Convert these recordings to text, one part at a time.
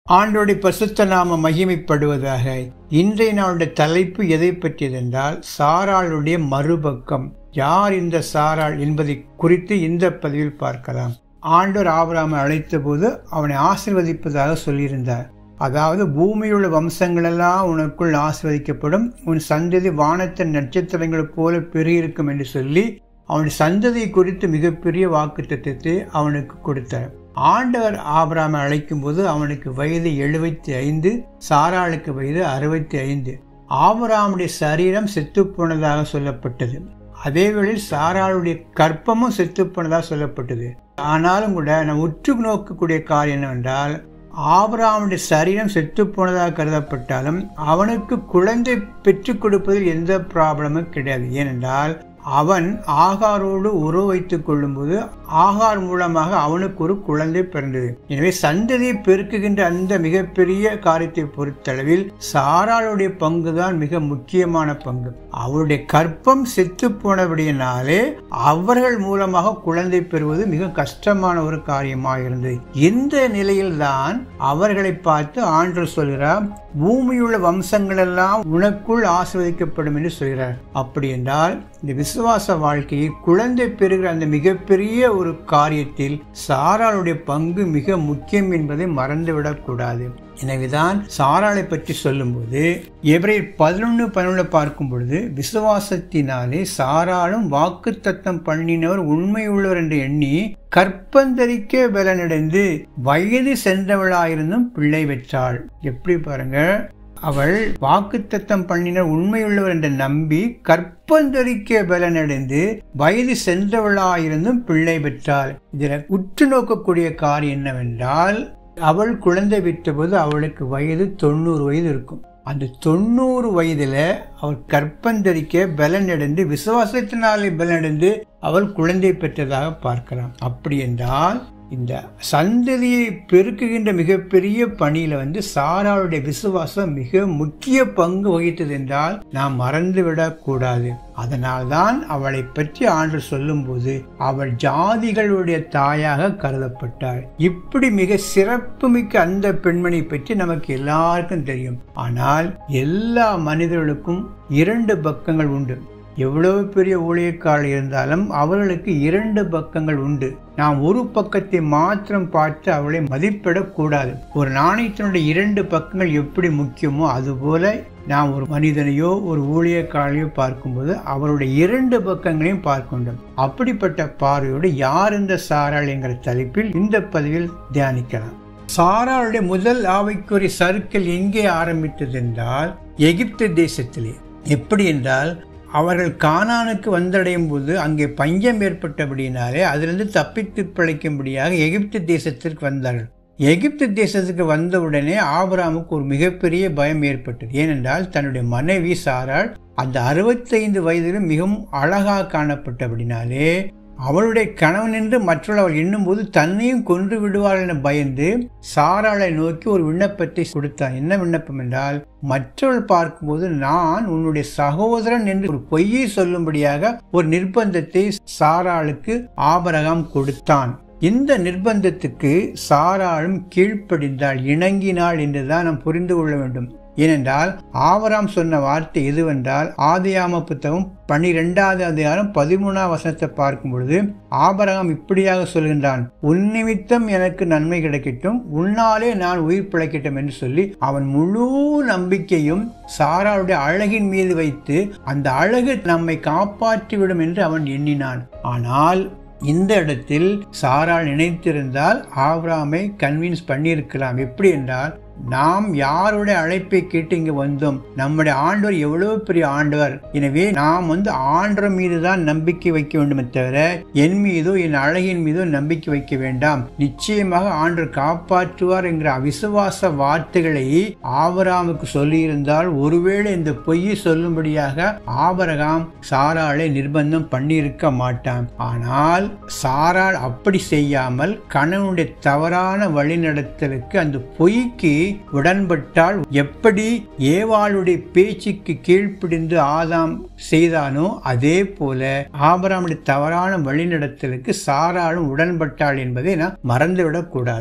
ஆண்டோடைய பசுத்த நாம மகிமைப்படுவதாக இன்றைய நாளுடைய தலைப்பு எதை பற்றியதென்றால் சாராளுடைய மறுபக்கம் யார் இந்த சாராள் என்பதை குறித்து இந்த பதிவில் பார்க்கலாம் ஆண்டோர் ஆபராமை அழைத்த போது அவனை ஆசிர்வதிப்பதாக சொல்லியிருந்தார் அதாவது பூமியுள்ள வம்சங்களெல்லாம் உனக்குள் ஆசிர்வதிக்கப்படும் உன் சந்ததி வானத்தின் நட்சத்திரங்களைப் போல பெருகிருக்கும் என்று சொல்லி அவனுடைய சந்ததியை குறித்து மிகப்பெரிய வாக்கு திட்டத்தை அவனுக்கு கொடுத்தார் ஆண்டவர் ஆபராமை அழைக்கும் போது அவனுக்கு வயது எழுபத்தி ஐந்து சாராளுக்கு வயது அறுபத்தி ஐந்து ஆபராமுடைய சரீரம் செத்து போனதாக சொல்லப்பட்டது அதேவேளையில் சாராளுடைய கற்பமும் செத்து போனதாக சொல்லப்பட்டது ஆனாலும் கூட நம்ம உற்று நோக்கக்கூடிய காரியம் என்னவென்றால் ஆபராமுடைய சரீரம் செத்து போனதாக கருதப்பட்டாலும் அவனுக்கு குழந்தை பெற்றுக் கொடுப்பதில் எந்த ப்ராப்ளமும் கிடையாது ஏனென்றால் அவன் ஆகாரோடு உறவு வைத்துக் கொள்ளும்போது ஆகார் மூலமாக அவனுக்கு ஒரு குழந்தை பிறந்தது எனவே சந்ததியை பெருக்குகின்ற அந்த மிகப்பெரிய காரியத்தை பொறுத்தளவில் சாராளுடைய பங்குதான் மிக முக்கியமான பங்கு அவருடைய கற்பம் செத்து போனபடியினாலே அவர்கள் மூலமாக குழந்தை பெறுவது மிக கஷ்டமான ஒரு காரியமாக இருந்தது இந்த நிலையில்தான் அவர்களை பார்த்து ஆண்டு சொல்கிறார் பூமியுள்ள வம்சங்களெல்லாம் உனக்குள் ஆசிர்வதிக்கப்படும் என்று சொல்கிறார் அப்படி என்றால் இந்த விசுவாச வாழ்க்கையை குழந்தை பெறுகிற அந்த மிகப்பெரிய ஒரு காரியத்தில் சாராளுடைய பங்கு மிக முக்கியம் என்பதை மறந்துவிடக் கூடாது எனவேதான் சாராளை பற்றி சொல்லும்போது எவரை பதினொன்று பதினொன்று பார்க்கும் பொழுது விசுவாசத்தினாலே சாராளும் வாக்கு தத்தம் பண்ணினவர் உண்மையுள்ளவர் என்று எண்ணி கற்பந்தரிக்க பலனடைந்து வயது சென்றவளாயிருந்தும் பிள்ளை பெற்றாள் எப்படி பாருங்க அவள் வாக்குத்தத்தம் பண்ணினர் உண்மையுள்ளவர் என்று நம்பி கற்பந்தரிக்க பலனடைந்து வயது சென்றவளாயிருந்தும் பிள்ளை பெற்றாள் இதில் உற்று நோக்கக்கூடிய காரியம் என்னவென்றால் அவள் குழந்தை விட்டபோது அவளுக்கு வயது தொண்ணூறு வயது இருக்கும் அந்த தொண்ணூறு வயதுல அவள் கற்பந்தரிக்க பலனடைந்து விசுவாசத்தினாலே பலனடைந்து அவள் குழந்தை பெற்றதாக பார்க்கலாம் அப்படி என்றால் இந்த சந்ததியை பெருக்குகின்ற மிகப்பெரிய பணியில வந்து சாராளுடைய விசுவாசம் மிக முக்கிய பங்கு வகித்தது என்றால் நாம் மறந்துவிடக் கூடாது அதனால்தான் அவளை பற்றி ஆண்டு சொல்லும்போது அவள் ஜாதிகளுடைய தாயாக கருதப்பட்டாள் இப்படி மிக சிறப்புமிக்க அந்த பெண்மணி பற்றி நமக்கு எல்லாருக்கும் தெரியும் ஆனால் எல்லா மனிதர்களுக்கும் இரண்டு பக்கங்கள் உண்டு எவ்வளவு பெரிய ஊழியக்காரர் இருந்தாலும் அவர்களுக்கு இரண்டு பக்கங்கள் உண்டு நாம் ஒரு பக்கத்தை மாத்திரம் பார்த்து அவளை மதிப்பிடக்கூடாது ஒரு நாணயத்தினுடைய இரண்டு பக்கங்கள் எப்படி முக்கியமோ அதுபோல நாம் ஒரு மனிதனையோ ஒரு ஊழியக்காரனையோ பார்க்கும்போது அவருடைய இரண்டு பக்கங்களையும் பார்க்க வேண்டும் அப்படிப்பட்ட பார்வையோடு யார் இந்த சாராள் என்கிற தலைப்பில் இந்த பதிவில் தியானிக்கலாம் சாராளுடைய முதல் ஆவைக்குரிய சருக்கள் எங்கே ஆரம்பித்தது என்றால் எகிப்து தேசத்திலே எப்படி என்றால் அவர்கள் கானானுக்கு வந்தடையும் போது அங்கே பஞ்சம் ஏற்பட்டபடினாலே அதிலிருந்து தப்பித்து பிழைக்கும்படியாக எகிப்து தேசத்திற்கு வந்தார்கள் எகிப்து தேசத்துக்கு வந்தவுடனே ஆபராமுக்கு ஒரு மிகப்பெரிய பயம் ஏற்பட்டது ஏனென்றால் தன்னுடைய மனைவி சாராள் அந்த அறுபத்தைந்து வயதிலும் மிகவும் அழகாக காணப்பட்டபடினாலே அவளுடைய கணவன் என்று மற்றவர்கள் எண்ணும்போது தன்னையும் கொன்று விடுவாள் என பயந்து சாராளை நோக்கி ஒரு விண்ணப்பத்தை கொடுத்தான் என்ன விண்ணப்பம் என்றால் மற்றவர்கள் பார்க்கும்போது நான் உன்னுடைய சகோதரன் என்று ஒரு பொய்யை சொல்லும்படியாக ஒரு நிர்பந்தத்தை சாராளுக்கு ஆபரகம் கொடுத்தான் இந்த நிர்பந்தத்துக்கு சாராளும் கீழ்ப்படிந்தாள் இணங்கினாள் என்றுதான் நாம் புரிந்து கொள்ள வேண்டும் ஏனென்றால் ஆவராம் சொன்ன வார்த்தை எதுவென்றால் ஆதியாம புத்தகம் பனிரெண்டாவது அதிகாரம் பதிமூணாம் வசனத்தை பார்க்கும் பொழுது ஆபரகம் இப்படியாக சொல்கின்றான் உன் நிமித்தம் எனக்கு நன்மை கிடைக்கட்டும் உன்னாலே நான் உயிர் பிழைக்கட்டும் என்று சொல்லி அவன் முழு நம்பிக்கையும் சாராளுடைய அழகின் மீது வைத்து அந்த அழகு நம்மை காப்பாற்றிவிடும் என்று அவன் எண்ணினான் ஆனால் இந்த இடத்தில் சாரால் நினைத்திருந்தால் ஆப்ராமை கன்வின்ஸ் பண்ணியிருக்கலாம் எப்படி என்றால் நாம் யாருடைய அழைப்பை கேட்டு இங்கு வந்தோம் நம்முடைய ஆண்டவர் எவ்வளவு பெரிய ஆண்டவர் எனவே நாம் வந்து ஆண்டவர் மீது தான் நம்பிக்கை வைக்க வேண்டுமே தவிர என் மீதோ என் அழகின் மீதோ நம்பிக்கை வைக்க வேண்டாம் நிச்சயமாக ஆண்டவர் காப்பாற்றுவார் என்கிற அவிசுவாச வார்த்தைகளை ஆபராமுக்கு சொல்லியிருந்தால் ஒருவேளை இந்த பொய்யை சொல்லும்படியாக ஆபரகாம் சாராளை நிர்பந்தம் பண்ணியிருக்க மாட்டான் ஆனால் சாராள் அப்படி செய்யாமல் கணவனுடைய தவறான வழிநடத்தலுக்கு அந்த பொய்க்கு உடன்பட்டால் எப்படி ஏவாளுடைய பேச்சுக்கு கீழ்ப்பிடிந்து ஆதாம் செய்தானோ அதே போல ஆபராமுடைய தவறான வழிநடத்தலுக்கு சாராளும் உடன்பட்டாள் என்பதை நான் மறந்துவிடக் கூடாது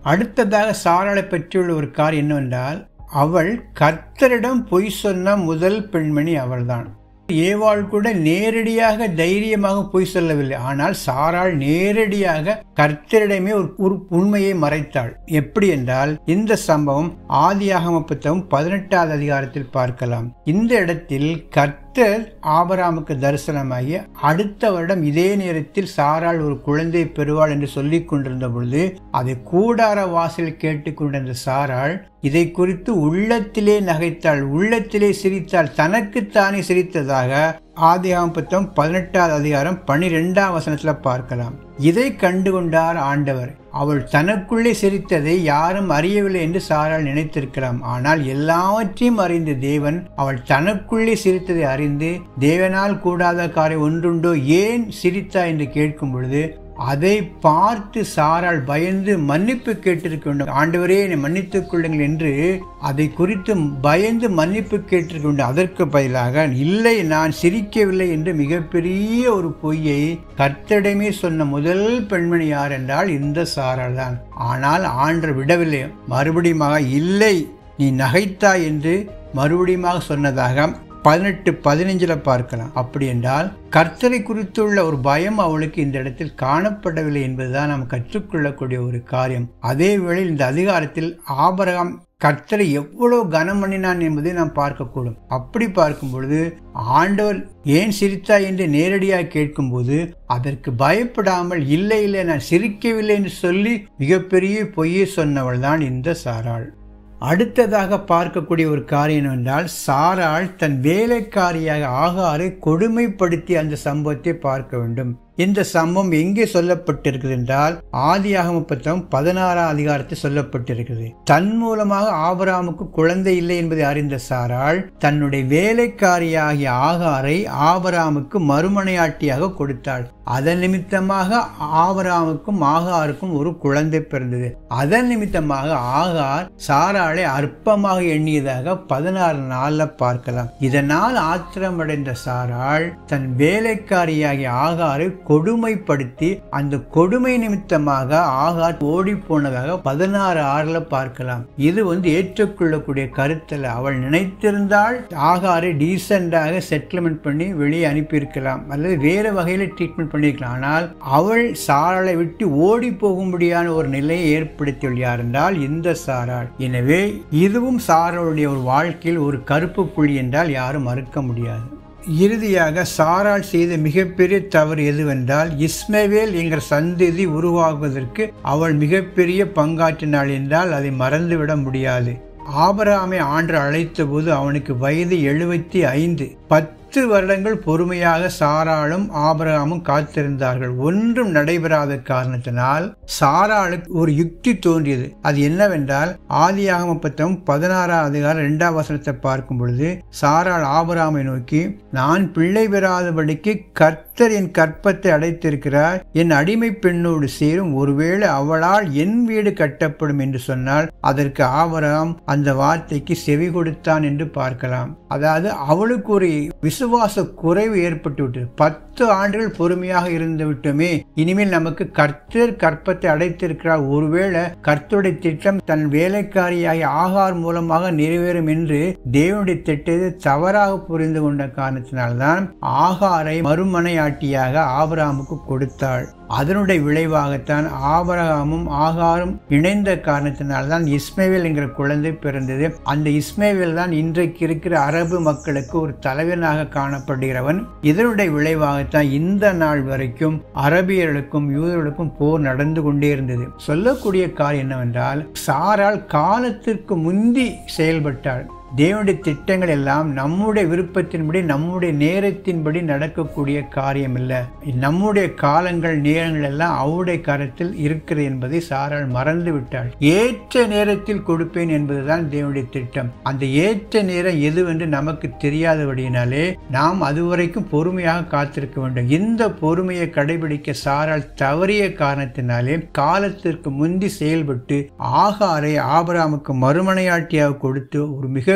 அடுத்ததாக சாராளை பற்றியுள்ள ஒரு காரியம் என்னவென்றால் அவள் கர்த்தரிடம் பொய் சொன்ன முதல் பெண்மணி அவள்தான் ஏவாள் கூட நேரடியாக தைரியமாக பொய் சொல்லவில்லை ஆனால் சாராள் நேரடியாக கர்த்தரிடமே ஒரு ஒரு உண்மையை மறைத்தாள் எப்படி என்றால் இந்த சம்பவம் ஆதியாகம புத்தகம் பதினெட்டாவது அதிகாரத்தில் பார்க்கலாம் இந்த இடத்தில் கர்த்தர் ஆபராமுக்கு தரிசனமாகி அடுத்த வருடம் இதே நேரத்தில் சாராள் ஒரு குழந்தை பெறுவாள் என்று சொல்லிக் கொண்டிருந்த பொழுது அதை கூடார வாசல் கேட்டுக்கொண்டிருந்த சாராள் இதை குறித்து உள்ளத்திலே நகைத்தாள் உள்ளத்திலே சிரித்தாள் தனக்குத்தானே சிரித்ததாக ஆதியாகம் புத்தகம் பதினெட்டாவது அதிகாரம் பனிரெண்டாம் வசனத்துல பார்க்கலாம் இதை கண்டுகொண்டார் ஆண்டவர் அவள் தனக்குள்ளே சிரித்ததை யாரும் அறியவில்லை என்று சாரால் நினைத்திருக்கலாம் ஆனால் எல்லாவற்றையும் அறிந்த தேவன் அவள் தனக்குள்ளே சிரித்ததை அறிந்து தேவனால் கூடாத காரியம் ஒன்றுண்டோ ஏன் சிரித்தா என்று கேட்கும் பொழுது அதை பார்த்து சாரால் பயந்து மன்னிப்பு கேட்டிருக்க வேண்டும் ஆண்டவரே என்னை மன்னித்துக் கொள்ளுங்கள் என்று அதை குறித்து பயந்து மன்னிப்பு கேட்டிருக்க வேண்டும் அதற்கு பதிலாக இல்லை நான் சிரிக்கவில்லை என்று மிகப்பெரிய ஒரு பொய்யை கர்த்தடமே சொன்ன முதல் பெண்மணி யார் என்றால் இந்த சாரால் தான் ஆனால் ஆண்டர் விடவில்லை மறுபடியும் இல்லை நீ நகைத்தாய் என்று மறுபடியும் சொன்னதாக பதினெட்டு பதினஞ்சில் பார்க்கலாம் அப்படி என்றால் கர்த்தரை குறித்துள்ள ஒரு பயம் அவளுக்கு இந்த இடத்தில் காணப்படவில்லை என்பதுதான் நாம் கற்றுக்கொள்ளக்கூடிய ஒரு காரியம் அதே வேளையில் இந்த அதிகாரத்தில் ஆபரகம் கர்த்தரை எவ்வளவு கனம் பண்ணினான் என்பதை நாம் பார்க்கக்கூடும் அப்படி பார்க்கும் பொழுது ஆண்டவர் ஏன் சிரித்தா என்று நேரடியாக கேட்கும்போது அதற்கு பயப்படாமல் இல்லை இல்லை நான் சிரிக்கவில்லை என்று சொல்லி மிகப்பெரிய பொய்யை சொன்னவள் தான் இந்த சாராள் அடுத்ததாக பார்க்கக்கூடிய ஒரு காரியம் என்றால் சாராள் தன் வேலைக்காரியாக ஆகாரை கொடுமைப்படுத்தி அந்த சம்பவத்தை பார்க்க வேண்டும் இந்த சம்பவம் எங்கே சொல்லப்பட்டிருக்கிறது என்றால் ஆதியாகம புத்தகம் பதினாறாம் அதிகாரத்தில் சொல்லப்பட்டிருக்கிறது தன் மூலமாக ஆபராமுக்கு குழந்தை இல்லை என்பதை அறிந்த சாராள் தன்னுடைய வேலைக்காரியாகிய ஆகாரை ஆபராமுக்கு மறுமனையாட்டியாக கொடுத்தாள் அதன் நிமித்தமாக ஆபராமுக்கும் ஆகாருக்கும் ஒரு குழந்தை பிறந்தது அதன் நிமித்தமாக ஆகார் சாராளை அற்பமாக எண்ணியதாக பதினாறு நாள்ல பார்க்கலாம் இதனால் ஆத்திரமடைந்த சாராள் தன் வேலைக்காரியாகிய ஆகாரை கொடுமைப்படுத்தி அந்த கொடுமை நிமித்தமாக ஆகார் ஓடி போனதாக பதினாறு ஆறுல பார்க்கலாம் இது வந்து ஏற்றுக்கொள்ளக்கூடிய கருத்தில் அவள் நினைத்திருந்தால் ஆகாரை டீசெண்டாக செட்டில்மெண்ட் பண்ணி வெளியே அனுப்பியிருக்கலாம் அல்லது வேறு வகையில் ட்ரீட்மெண்ட் பண்ணியிருக்கலாம் ஆனால் அவள் சாராளை விட்டு ஓடி போகும்படியான ஒரு நிலையை ஏற்படுத்தியுள் யார் என்றால் இந்த சாராள் எனவே இதுவும் சாராளுடைய ஒரு வாழ்க்கையில் ஒரு கருப்பு புள்ளி என்றால் யாரும் மறுக்க முடியாது இறுதியாக சாராள் செய்த மிகப்பெரிய தவறு எதுவென்றால் இஸ்மவேல் என்கிற சந்ததி உருவாகுவதற்கு அவள் மிகப்பெரிய பங்காற்றினாள் என்றால் அதை மறந்துவிட முடியாது ஆபராமை ஆண்டு அழைத்த போது அவனுக்கு வயது எழுபத்தி ஐந்து பத்து வருடங்கள் பொறுமையாக சாராளும் ஆபரகாமும் காத்திருந்தார்கள் ஒன்றும் நடைபெறாத காரணத்தினால் சாராளுக்கு ஒரு யுக்தி தோன்றியது அது என்னவென்றால் ஆதியாகம பத்தம் பதினாறாம் அதிகாரம் இரண்டாம் வசனத்தை பார்க்கும் பொழுது சாராள் ஆபராமை நோக்கி நான் பிள்ளை பெறாதபடிக்கு கர்த்தர் என் கற்பத்தை அடைத்திருக்கிறார் என் அடிமை பெண்ணோடு சேரும் ஒருவேளை அவளால் என் வீடு கட்டப்படும் என்று சொன்னால் அதற்கு ஆபராம் அந்த வார்த்தைக்கு செவி கொடுத்தான் என்று பார்க்கலாம் அதாவது அவளுக்கு ஒரு விசுவாச குறைவு ஏற்பட்டு விட்டது பத்து ஆண்டுகள் பொறுமையாக இருந்து விட்டோமே இனிமேல் நமக்கு கர்த்தர் கற்பத்தை அடைத்திருக்கிறார் ஒருவேளை கர்த்தருடைய திட்டம் தன் வேலைக்காரியாகி ஆகார் மூலமாக நிறைவேறும் என்று தேவனுடைய திட்டத்தை தவறாக புரிந்து கொண்ட காரணத்தினால்தான் ஆகாரை மறுமனையாட்டியாக ஆபராமுக்கு கொடுத்தாள் அதனுடைய விளைவாகத்தான் ஆபரகாமும் ஆகாரும் இணைந்த காரணத்தினால்தான் இஸ்மேவேல் என்கிற குழந்தை பிறந்தது அந்த இஸ்மேவேல் தான் இன்றைக்கு இருக்கிற அரபு மக்களுக்கு ஒரு தலைவனாக காணப்படுகிறவன் இதனுடைய விளைவாகத்தான் இந்த நாள் வரைக்கும் அரபியர்களுக்கும் யூதர்களுக்கும் போர் நடந்து கொண்டே இருந்தது சொல்லக்கூடிய காரியம் என்னவென்றால் சாரால் காலத்திற்கு முந்தி செயல்பட்டாள் தேவனுடைய திட்டங்கள் எல்லாம் நம்முடைய விருப்பத்தின்படி நம்முடைய நேரத்தின்படி நடக்கக்கூடிய காரியம் இல்லை நம்முடைய காலங்கள் நேரங்கள் எல்லாம் அவருடைய கரத்தில் இருக்கிறது என்பதை சாரால் மறந்து விட்டாள் ஏற்ற நேரத்தில் கொடுப்பேன் என்பதுதான் தேவனுடைய திட்டம் அந்த ஏற்ற நேரம் எதுவென்று நமக்கு தெரியாதபடியினாலே நாம் அதுவரைக்கும் பொறுமையாக காத்திருக்க வேண்டும் இந்த பொறுமையை கடைபிடிக்க சாரால் தவறிய காரணத்தினாலே காலத்திற்கு முந்தி செயல்பட்டு ஆகாரை ஆபராமுக்கு மறுமனையாட்டியாக கொடுத்து ஒரு மிக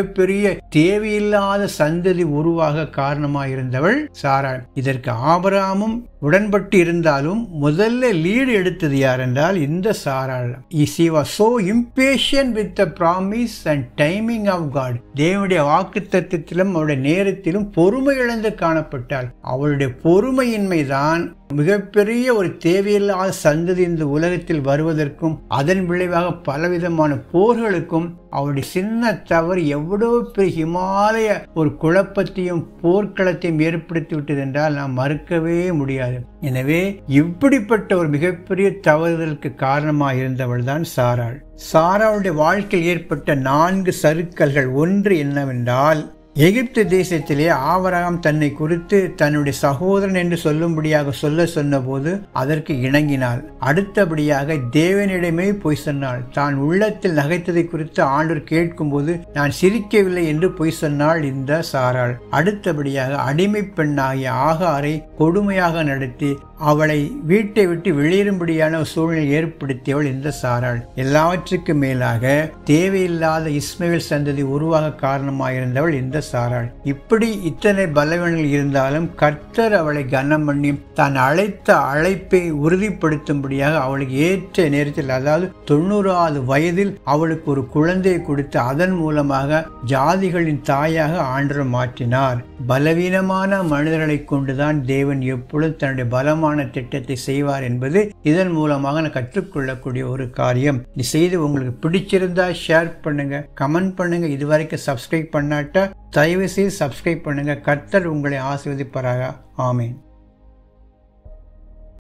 மிகப்பெரிய தேவையில்லாத சந்ததி உருவாக காரணமாயிருந்தவள் சாராள் இதற்கு ஆபராமும் உடன்பட்டு இருந்தாலும் முதல்ல லீடு எடுத்தது யார் என்றால் இந்த சாராள் she was so impatient with the promise and timing of God தேவனுடைய வாக்கு தத்துவத்திலும் அவருடைய நேரத்திலும் பொறுமை இழந்து காணப்பட்டாள் அவளுடைய பொறுமையின்மை தான் மிகப்பெரிய ஒரு தேவையில்லாத சந்ததி இந்த உலகத்தில் வருவதற்கும் அதன் விளைவாக பலவிதமான போர்களுக்கும் அவருடைய சின்ன தவறு எவ்வளவு பெரிய ஹிமாலய ஒரு குழப்பத்தையும் போர்க்களத்தையும் ஏற்படுத்தி விட்டது என்றால் நாம் மறுக்கவே முடியாது எனவே இப்படிப்பட்ட ஒரு மிகப்பெரிய தவறுதலுக்கு காரணமாக இருந்தவள் தான் சாராள் சாராவுடைய வாழ்க்கையில் ஏற்பட்ட நான்கு சருக்கல்கள் ஒன்று என்னவென்றால் எகிப்து தேசத்திலே ஆவரகம் தன்னை குறித்து தன்னுடைய சகோதரன் என்று சொல்லும்படியாக சொல்ல சொன்னபோது அதற்கு இணங்கினாள் அடுத்தபடியாக தேவனிடமே பொய் சொன்னாள் தான் உள்ளத்தில் நகைத்ததை குறித்து ஆண்டவர் கேட்கும்போது நான் சிரிக்கவில்லை என்று பொய் சொன்னாள் இந்த சாராள் அடுத்தபடியாக அடிமை பெண்ணாகிய ஆகாரை கொடுமையாக நடத்தி அவளை வீட்டை விட்டு வெளியேறும்படியான சூழ்நிலை ஏற்படுத்தியவள் இந்த சாராள் எல்லாவற்றுக்கும் மேலாக தேவையில்லாத இஸ்மேல் சந்ததி உருவாக காரணமாயிருந்தவள் இந்த சாராள் இப்படி இத்தனை பலவீனங்கள் இருந்தாலும் கர்த்தர் அவளை கனம் பண்ணி தான் அழைத்த அழைப்பை உறுதிப்படுத்தும்படியாக அவளுக்கு ஏற்ற நேரத்தில் அதாவது தொண்ணூறாவது வயதில் அவளுக்கு ஒரு குழந்தையை கொடுத்து அதன் மூலமாக ஜாதிகளின் தாயாக ஆண்டர் மாற்றினார் பலவீனமான மனிதர்களை கொண்டுதான் தேவன் எப்பொழுதும் தன்னுடைய பலமான திட்டத்தை செய்வார் என்பது இதன் மூலமாக நான் கற்றுக்கொள்ளக்கூடிய ஒரு காரியம் இது செய்து உங்களுக்கு பிடிச்சிருந்தா ஷேர் பண்ணுங்க கமெண்ட் பண்ணுங்க இதுவரைக்கும் சப்ஸ்கிரைப் பண்ணாட்டா தயவு செய்து சப்ஸ்கிரைப் பண்ணுங்க கர்த்தர் உங்களை ஆசிர்வதிப்பாராக ஆமேன்